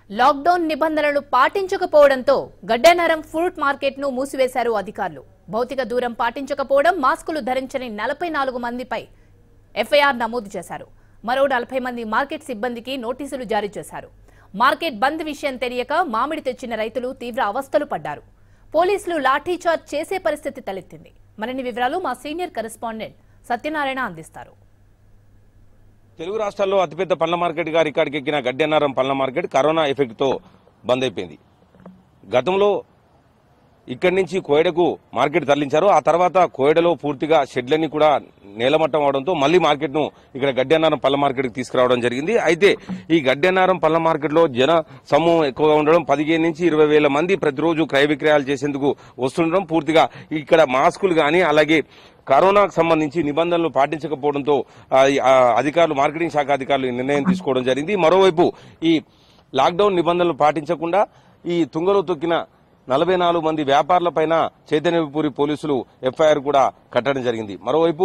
Lockdown నిబంధనలు పాటించకపోవడంతో గడ్డనారం fruit market ను మూసివేశారు అధికారులు భౌతిక దూరం పాటించకపోవడం మాస్కులు ధరించని నలభై నాలుగు మందిపై ఎఫ్ఐఆర్ నమోదు చేశారు మరో నలభై మంది మార్కెట్ సిబ్బందికి నోటీసులు జారీ చేశారు మార్కెట్ బంద్ విషయం తెలియక మామిడి తెచ్చిన రైతులు తీవ్ర అవస్థలు పడ్డారు పోలీసులు లాఠీచార్జ్ చేసే పరిస్థితి తలెత్తింది మరిన్ని వివరాలు మా సీనియర్ కరెస్పాండెంట్ సత్యనారాయణ అందిస్తారు తెలుగు రాష్ట్రాల్లో అతిపెద్ద పళ్ళ మార్కెట్ గా రికార్డుకి ఎక్కిన గడ్డెన్నారం పళ్ళ మార్కెట్ కరోనా ఎఫెక్ట్ తో బంద్ అయిపోయింది గతంలో ఇక్కడి నుంచి కోయడకు మార్కెట్ తరలించారు ఆ తర్వాత కోయడలో పూర్తిగా షెడ్లన్నీ కూడా నేలమట్టం అవడంతో మళ్ళీ మార్కెట్ ను ఇక్కడ గడ్డెన్నారం పళ్ళ మార్కెట్ కి తీసుకురావడం జరిగింది అయితే ఈ గడ్డెన్నారం పళ్ళ మార్కెట్ లో జన సమూహం ఎక్కువగా ఉండడం పదిహేను నుంచి ఇరవై వేల మంది ప్రతిరోజు క్రయ విక్రయాలు చేసేందుకు వస్తుండడం పూర్తిగా ఇక్కడ మాస్కులు గాని అలాగే కరోనాకు సంబంధించి నిబంధనలు పాటించకపోవడంతో ఆ, ఈ, ఆ, అధికారులు మార్కెటింగ్ శాఖ అధికారులు ఈ నిర్ణయం తీసుకోవడం జరిగింది మరోవైపు ఈ లాక్డౌన్ నిబంధనలు పాటించకుండా ఈ తుంగలో తొక్కిన నలభై నాలుగు మంది వ్యాపారులపైన చైతన్యపూరి పోలీసులు ఎఫ్ఐఆర్ కూడా కట్టడం జరిగింది మరోవైపు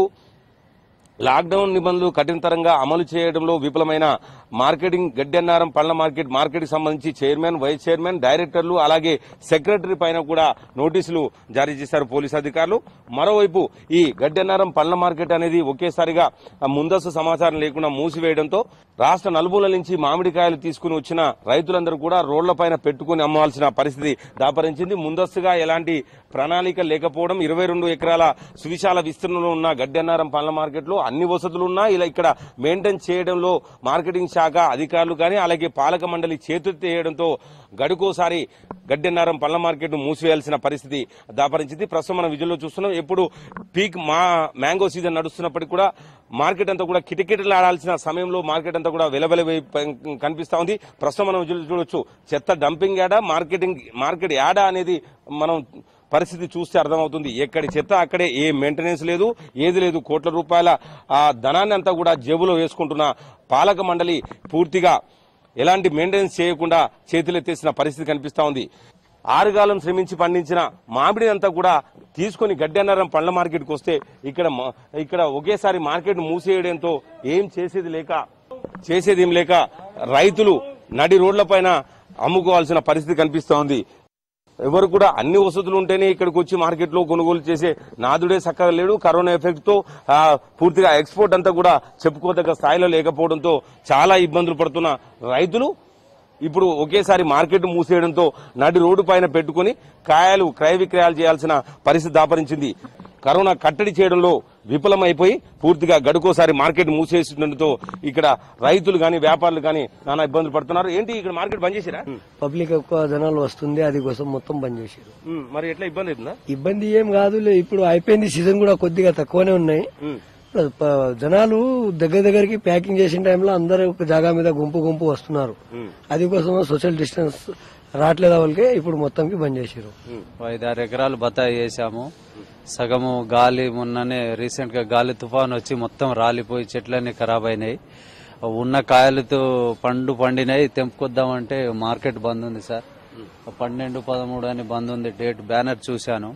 లాక్డౌన్ నిబంధనలు కఠినతరంగా అమలు చేయడంలో విఫలమైన మార్కెటింగ్ గడ్డెన్నారం పళ్ళ మార్కెట్ మార్కెట్ సంబంధించి చైర్మన్ వైస్ చైర్మన్ డైరెక్టర్లు అలాగే సెక్రటరీ పైన కూడా నోటీసులు జారీ చేశారు పోలీసు అధికారులు మరోవైపు ఈ గడ్డెన్నారం పళ్ళ మార్కెట్ అనేది ఒకేసారిగా ఆ, ముందస్తు సమాచారం లేకుండా మూసివేయడంతో రాష్ట్ర నలుమూలల నుంచి మామిడికాయలు తీసుకుని వచ్చిన రైతులందరూ కూడా రోడ్లపైన పెట్టుకుని అమ్మాల్సిన పరిస్థితి దాపరించింది ముందస్తుగా ఎలాంటి ప్రణాళిక లేకపోవడం ఇరవై రెండు ఎకరాల సువిశాల విస్తీర్ణంలో ఉన్న గడ్డెన్నారం పళ్ళ మార్కెట్ లో అన్ని వసతులు ఉన్నా ఇలా ఇక్కడ మెయింటైన్ చేయడంలో మార్కెటింగ్ శాఖ అధికారులు కానీ అలాగే పాలక మండలి చేతులెత్తేయడంతో గడుకోసారి గడ్డెన్నారం పళ్ళ మార్కెట్ ను మూసివేయాల్సిన పరిస్థితి దాపరించింది ప్రస్తుతం మనం విజువల్లో చూస్తున్నాం ఎప్పుడు పీక్ మా మ్యాంగో సీజన్ నడుస్తున్నప్పటికీ కూడా మార్కెట్ అంతా కూడా కిటకిటలాడాల్సిన సమయంలో మార్కెట్ అంతా కూడా వెలవెల కనిపిస్తా ఉంది ప్రస్తుతం మనం విజువల్ చూడొచ్చు చెత్త డంపింగ్ యాడా మార్కెటింగ్ మార్కెట్ యాడా అనేది మనం పరిస్థితి చూస్తే అర్థమవుతుంది ఎక్కడి చెత్త అక్కడే ఏ మెయింటెనెన్స్ లేదు ఏది లేదు కోట్ల రూపాయల ఆ ధనాన్ని అంతా కూడా జేబులో వేసుకుంటున్న పాలక మండలి పూర్తిగా ఎలాంటి మెయింటెనెన్స్ చేయకుండా చేతులెత్తేసిన పరిస్థితి కనిపిస్తా ఉంది ఆరుగాలం శ్రమించి పండించిన మామిడి అంతా కూడా తీసుకొని గడ్డెన్నారం పండ్ల మార్కెట్కి వస్తే ఇక్కడ మ- ఇక్కడ ఒకేసారి మార్కెట్ మూసేయడంతో ఏం చేసేది లేక చేసేది ఏం లేక రైతులు నడి రోడ్లపైన అమ్ముకోవాల్సిన పరిస్థితి కనిపిస్తా ఉంది ఎవరు కూడా అన్ని వసతులు ఉంటేనే ఇక్కడికి వచ్చి మార్కెట్ లో కొనుగోలు చేసే నాదుడే చక్కగా లేడు కరోనా ఎఫెక్ట్ తో ఆ, పూర్తిగా ఎక్స్పోర్ట్ అంతా కూడా చెప్పుకోదగ్గ స్థాయిలో లేకపోవడంతో చాలా ఇబ్బందులు పడుతున్న రైతులు ఇప్పుడు ఒకేసారి మార్కెట్ మూసేయడంతో నడి రోడ్డు పైన పెట్టుకుని కాయలు క్రయ విక్రయాలు చేయాల్సిన పరిస్థితి దాపరించింది కరోనా కట్టడి చేయడంలో విఫలమైపోయి పూర్తిగా గడుకోసారి మార్కెట్ మూసేస్తుండటంతో ఇక్కడ రైతులు గాని వ్యాపారులు గాని నానా ఇబ్బందులు పడుతున్నారు ఏంటి ఇక్కడ మార్కెట్ బంద్ చేసిరా పబ్లిక్ ఎక్కువ జనాలు వస్తుంది అది కోసం మొత్తం బంద్ చేశారు ఉమ్, మరి ఎట్లా ఇబ్బంది అవుతుందా ఇబ్బంది ఏం కాదు లే, ఇప్పుడు అయిపోయింది సీజన్ కూడా కొద్దిగా తక్కువనే ఉన్నాయి ఉమ్, ఇప్పుడు ప- జనాలు దగ్గర దగ్గరికి ప్యాకింగ్ చేసిన టైంలో అందరూ ఒక జాగా మీద గుంపు గుంపు వస్తున్నారు ఉమ్, అది కోసం సోషల్ డిస్టెన్స్ రావట్లేదు వాళ్ళకి ఇప్పుడు మొత్తంకి బంద్ చేశారు ఉమ్. ఐదారు ఎకరాలు బత్తాయి వేసాము సగము గాలి మొన్ననే రీసెంట్ గా గాలి తుఫాన్ వచ్చి మొత్తం రాలిపోయి చెట్లన్నీ ఖరాబ్ అయినాయి ఉన్న కాయలతో పండు పండినాయి తెంపుకొద్దామంటే మార్కెట్ బంద్ ఉంది సార్ పన్నెండు పదమూడు అని బంద్ ఉంది డేట్ బ్యానర్ చూశాను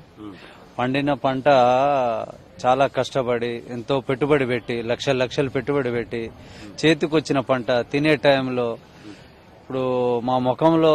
పండిన పంట చాలా కష్టపడి ఎంతో పెట్టుబడి పెట్టి లక్షల లక్షలు పెట్టుబడి పెట్టి చేతికొచ్చిన పంట తినే టైంలో ఇప్పుడు మా ముఖంలో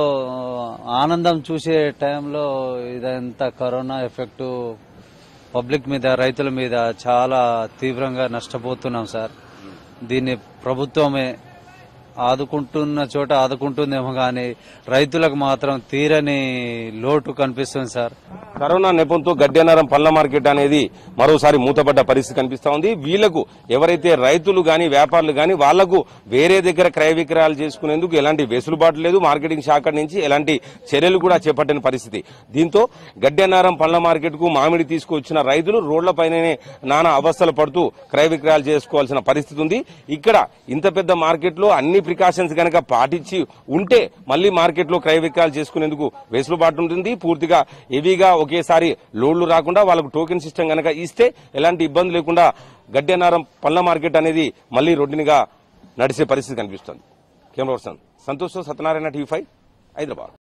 ఆనందం చూసే టైంలో ఇదంతా కరోనా ఎఫెక్ట్ పబ్లిక్ మీద రైతుల మీద చాలా తీవ్రంగా నష్టపోతున్నాం సార్ దీన్ని ప్రభుత్వమే ఆదుకుంటున్న చోట ఆదుకుంటుందేమో కానీ రైతులకు మాత్రం తీరని లోటు కనిపిస్తుంది సార్ కరోనా నెపంతో గడ్డెనారం పళ్ళ మార్కెట్ అనేది మరోసారి మూతపడ్డ పరిస్థితి కనిపిస్తా ఉంది వీళ్లకు ఎవరైతే రైతులు గాని వ్యాపారులు గాని వాళ్లకు వేరే దగ్గర క్రయ విక్రయాలు చేసుకునేందుకు ఎలాంటి వెసులుబాటు లేదు మార్కెటింగ్ శాఖ నుంచి ఎలాంటి చర్యలు కూడా చేపట్టని పరిస్థితి దీంతో గడ్డెనారం పళ్ళ మార్కెట్ కు మామిడి తీసుకొచ్చిన రైతులు రోడ్లపైననే నానా అవస్థలు పడుతూ క్రయ విక్రయాలు చేసుకోవాల్సిన పరిస్థితి ఉంది ఇక్కడ ఇంత పెద్ద మార్కెట్ లో అన్ని ప్రికాషన్స్ గనక పాటించి ఉంటే మళ్ళీ మార్కెట్ లో క్రయ విక్రయాలు చేసుకునేందుకు వెసులుబాటు ఉంటుంది పూర్తిగా హెవీగా ఒకేసారి లోడ్లు రాకుండా వాళ్ళకు టోకెన్ సిస్టమ్ గనక ఇస్తే ఎలాంటి ఇబ్బంది లేకుండా గడ్డెనారం పళ్ళ మార్కెట్ అనేది మళ్ళీ రొటీన్గా నడిచే పరిస్థితి కనిపిస్తుంది camera person Santosh Satyanarayana TV five Hyderabad